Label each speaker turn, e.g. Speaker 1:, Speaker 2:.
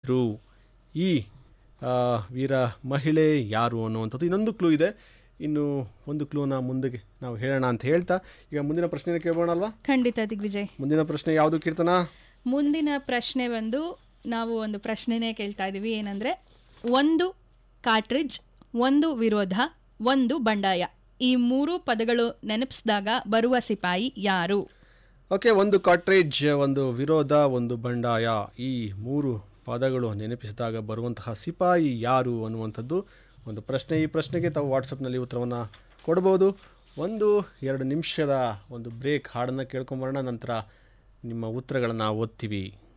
Speaker 1: ಇದ್ದರು ಈ ಆ, ವೀರ ಮಹಿಳೆ ಯಾರು ಅನ್ನುವಂಥದ್ದು ಇನ್ನೊಂದು ಕ್ಲೂ ಇದೆ ಇನ್ನು ಒಂದು ಕ್ಲೂನ ಮುಂದಕ್ಕೆ ನಾವು ಹೇಳೋಣ ಅಂತ ಹೇಳ್ತಾ ಈಗ ಮುಂದಿನ ಪ್ರಶ್ನೆನ ಕೇಳೋಣ ಅಲ್ವಾ
Speaker 2: ಖಂಡಿತ ದಿಗ್ವಿಜಯ್
Speaker 1: ಮುಂದಿನ ಪ್ರಶ್ನೆ ಯಾವುದು ಕೀರ್ತನ
Speaker 2: ಮುಂದಿನ ಪ್ರಶ್ನೆ ಬಂದು ನಾವು ಒಂದು ಪ್ರಶ್ನೆನೇ ಕೇಳ್ತಾ ಇದ್ದೀವಿ ಏನಂದ್ರೆ ಒಂದು ಕಾರ್ಟ್ರಿಡ್ಜ್ ಒಂದು ವಿರೋಧ ಒಂದು ಬಂಡಾಯ ಈ ಮೂರು ಪದಗಳು ನೆನಪಿಸಿದಾಗ ಬರುವ ಸಿಪಾಯಿ ಯಾರು
Speaker 1: ಓಕೆ ಒಂದು ಕಾಟ್ರೇಜ್ ಒಂದು ವಿರೋಧ ಒಂದು ಬಂಡಾಯ ಈ ಮೂರು ಪದಗಳು ನೆನಪಿಸಿದಾಗ ಬರುವಂತಹ ಸಿಪಾಯಿ ಯಾರು ಅನ್ನುವಂಥದ್ದು ಒಂದು ಪ್ರಶ್ನೆ ಈ ಪ್ರಶ್ನೆಗೆ ತಾವು ವಾಟ್ಸಪ್ನಲ್ಲಿ ಉತ್ತರವನ್ನು ಕೊಡ್ಬೋದು ಒಂದು ಎರಡು ನಿಮಿಷದ ಒಂದು ಬ್ರೇಕ್ ಹಾಡನ್ನು ಕೇಳ್ಕೊಂಬರೋಣ ನಂತರ ನಿಮ್ಮ ಉತ್ತರಗಳನ್ನು ಓದ್ತೀವಿ